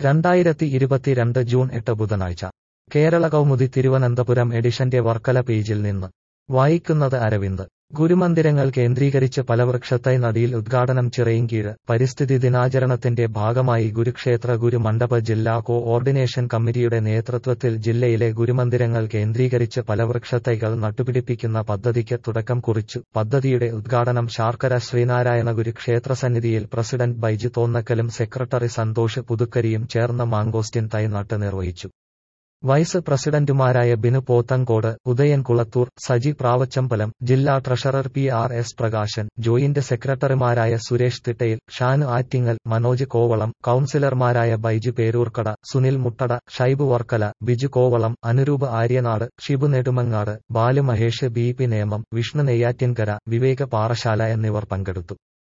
രണ്ടായിരത്തി ഇരുപത്തിരണ്ട് ജൂൺ എട്ട് ബുധനാഴ്ച കേരള കൗമുദി തിരുവനന്തപുരം എഡിഷന്റെ വർക്കല പേജിൽ നിന്ന് വായിക്കുന്നത് അരവിന്ദ് ഗുരുമന്ദിരങ്ങൾ കേന്ദ്രീകരിച്ച് ഫലവൃക്ഷത്തൈ നടിയിൽ ഉദ്ഘാടനം ചിറയിൻകീഴ് പരിസ്ഥിതി ദിനാചരണത്തിന്റെ ഭാഗമായി ഗുരുക്ഷേത്ര ഗുരുമണ്ഡപ ജില്ലാ കോ ഓർഡിനേഷൻ കമ്മിറ്റിയുടെ നേതൃത്വത്തിൽ ജില്ലയിലെ ഗുരുമന്ദിരങ്ങൾ കേന്ദ്രീകരിച്ച് ഫലവൃക്ഷത്തൈകൾ നട്ടുപിടിപ്പിക്കുന്ന പദ്ധതിക്ക് തുടക്കം കുറിച്ചു പദ്ധതിയുടെ ഉദ്ഘാടനം ശാർക്കര ശ്രീനാരായണ ഗുരു ക്ഷേത്രസന്നിധിയിൽ പ്രസിഡന്റ് ബൈജു തോന്നക്കലും സെക്രട്ടറി സന്തോഷ് പുതുക്കരിയും ചേർന്ന് മാങ്കോസ്റ്റിൻ തൈ നട്ട് നിർവഹിച്ചു വൈസ് പ്രസിഡന്റുമാരായ ബിനു പോത്തങ്കോട് ഉദയൻ കുളത്തൂർ സജി പ്രാവച്ചമ്പലം ജില്ലാ treasurer P R S Prakashan joint സെക്രട്ടറിമാരായ സുരേഷ് തിട്ടയിൽ ഷാനു ആറ്റിങ്ങൽ മനോജ് കോവളം കൌൺസിലർമാരായ ബൈജു പേരൂർക്കട സുനിൽ മുട്ടട ഷൈബു വർക്കല ബിജു കോവളം അനുരൂപ് ആര്യനാട് ഷിബു നെടുമങ്ങാട് ബാലു മഹേഷ് ബി പി നേമം വിഷ്ണു നെയ്യാറ്റിൻകര വിവേക പാറശാല എന്നിവർ പങ്കെടുത്തു